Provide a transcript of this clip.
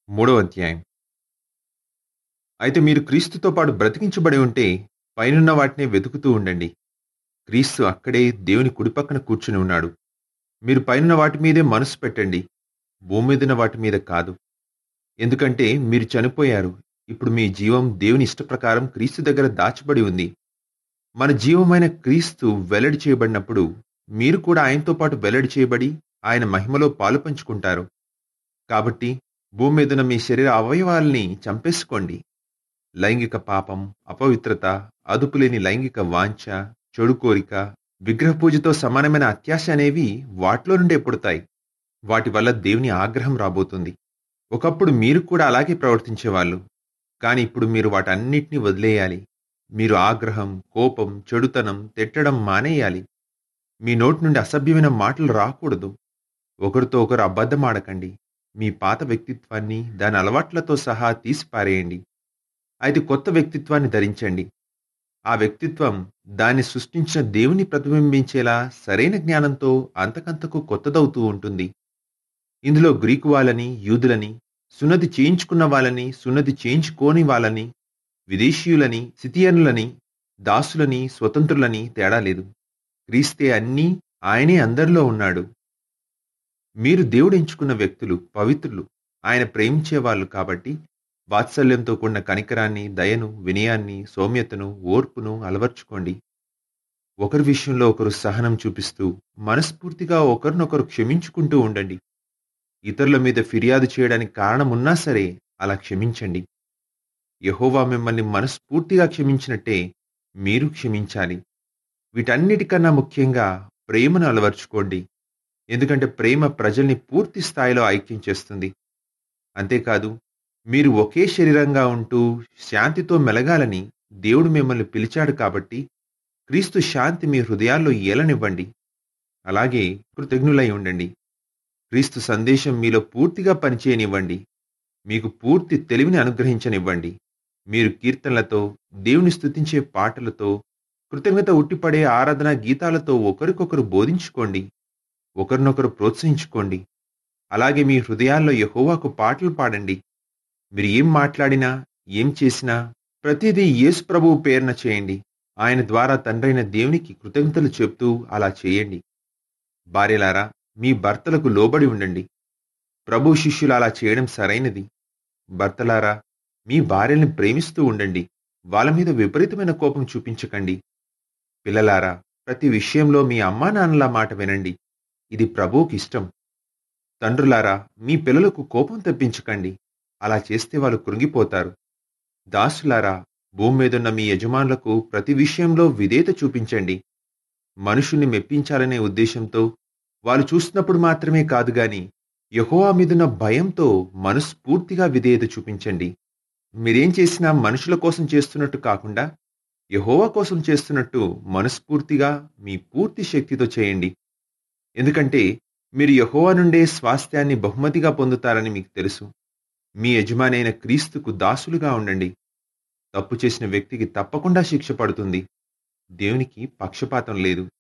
మూడవ అధ్యాయం అయితే మీరు క్రీస్తుతో పాటు బ్రతికించబడి ఉంటే పైనున్న వాటినే వెతుకుతూ ఉండండి క్రీస్తు అక్కడే దేవుని కుడిపక్కన కూర్చుని ఉన్నాడు మీరు పైనున్న వాటి మీదే మనసు పెట్టండి భూమి మీదున్న వాటి మీద కాదు ఎందుకంటే మీరు చనిపోయారు ఇప్పుడు మీ జీవం దేవుని ఇష్ట ప్రకారం క్రీస్తు దగ్గర దాచబడి ఉంది మన జీవమైన క్రీస్తు వెల్లడి చేయబడినప్పుడు మీరు కూడా ఆయనతో పాటు వెల్లడి చేయబడి ఆయన మహిమలో పాలు పంచుకుంటారు కాబట్టి భూమి మీదున్న మీ శరీర అవయవాల్ని చంపేసుకోండి లైంగిక పాపం అపవిత్రత అదుపులేని లైంగిక వాంఛ చెడు కోరిక విగ్రహ పూజతో సమానమైన అత్యాశ అనేవి వాటిలో నుండే పుడతాయి వాటి వల్ల దేవుని ఆగ్రహం రాబోతుంది ఒకప్పుడు మీరు కూడా అలాగే ప్రవర్తించేవాళ్ళు కానీ ఇప్పుడు మీరు వాటన్నిటిని వదిలేయాలి మీరు ఆగ్రహం కోపం చెడుతనం తిట్టడం మానేయాలి మీ నోటి నుండి అసభ్యమైన మాటలు రాకూడదు ఒకరితో ఒకరు అబద్ధమాడకండి మీ పాత వ్యక్తిత్వాన్ని దాని అలవాట్లతో సహా తీసిపారేయండి అయితే కొత్త వ్యక్తిత్వాన్ని ధరించండి ఆ వ్యక్తిత్వం దాన్ని సృష్టించిన దేవుని ప్రతిబింబించేలా సరైన జ్ఞానంతో అంతకంతకు కొత్తదవుతూ ఉంటుంది ఇందులో గ్రీకు వాళ్ళని యూదులని సున్నతి చేయించుకున్న వాళ్ళని సున్నతి చేయించుకోని వాళ్ళని విదేశీయులని సితియనులని దాసులని స్వతంత్రులని తేడా లేదు క్రీస్తే అన్నీ ఆయనే అందరిలో ఉన్నాడు మీరు దేవుడు ఎంచుకున్న వ్యక్తులు పవిత్రులు ఆయన ప్రేమించే వాళ్ళు కాబట్టి వాత్సల్యంతో కూడిన కనికరాన్ని దయను వినయాన్ని సౌమ్యతను ఓర్పును అలవర్చుకోండి ఒకరి విషయంలో ఒకరు సహనం చూపిస్తూ మనస్ఫూర్తిగా ఒకరినొకరు క్షమించుకుంటూ ఉండండి ఇతరుల మీద ఫిర్యాదు చేయడానికి కారణమున్నా సరే అలా క్షమించండి యహోవా మిమ్మల్ని మనస్ఫూర్తిగా క్షమించినట్టే మీరు క్షమించాలి వీటన్నిటికన్నా ముఖ్యంగా ప్రేమను అలవర్చుకోండి ఎందుకంటే ప్రేమ ప్రజల్ని పూర్తి స్థాయిలో ఐక్యం చేస్తుంది అంతేకాదు మీరు ఒకే శరీరంగా ఉంటూ శాంతితో మెలగాలని దేవుడు మిమ్మల్ని పిలిచాడు కాబట్టి క్రీస్తు శాంతి మీ హృదయాల్లో ఏలనివ్వండి అలాగే కృతజ్ఞులై ఉండండి క్రీస్తు సందేశం మీలో పూర్తిగా పనిచేయనివ్వండి మీకు పూర్తి తెలివిని అనుగ్రహించనివ్వండి మీరు కీర్తనలతో దేవుని స్తుతించే పాటలతో కృతజ్ఞత ఉట్టిపడే ఆరాధన గీతాలతో ఒకరికొకరు బోధించుకోండి ఒకరినొకరు ప్రోత్సహించుకోండి అలాగే మీ హృదయాల్లో యహోవాకు పాటలు పాడండి మీరు ఏం మాట్లాడినా ఏం చేసినా ప్రతిదీ యేసు ప్రభువు పేరున చేయండి ఆయన ద్వారా తండ్రైన దేవునికి కృతజ్ఞతలు చెప్తూ అలా చేయండి భార్యలారా మీ భర్తలకు లోబడి ఉండండి ప్రభు శిష్యులు అలా చేయడం సరైనది భర్తలారా మీ భార్యల్ని ప్రేమిస్తూ ఉండండి వాళ్ళ మీద విపరీతమైన కోపం చూపించకండి పిల్లలారా ప్రతి విషయంలో మీ అమ్మా నాన్నల మాట వినండి ఇది ప్రభువుకి ఇష్టం తండ్రులారా మీ పిల్లలకు కోపం తెప్పించకండి అలా చేస్తే వాళ్ళు కృంగిపోతారు దాసులారా భూమి మీదున్న మీ యజమానులకు ప్రతి విషయంలో విధేయత చూపించండి మనుషుల్ని మెప్పించాలనే ఉద్దేశంతో వాళ్ళు చూసినప్పుడు మాత్రమే కాదు గాని యహోవా మీదున్న భయంతో మనస్ఫూర్తిగా విధేయత చూపించండి మీరేం చేసినా మనుషుల కోసం చేస్తున్నట్టు కాకుండా యహోవా కోసం చేస్తున్నట్టు మనస్ఫూర్తిగా మీ పూర్తి శక్తితో చేయండి ఎందుకంటే మీరు యహోవా నుండే స్వాస్థ్యాన్ని బహుమతిగా పొందుతారని మీకు తెలుసు మీ యజమాని అయిన క్రీస్తుకు దాసులుగా ఉండండి తప్పు చేసిన వ్యక్తికి తప్పకుండా శిక్ష పడుతుంది దేవునికి పక్షపాతం లేదు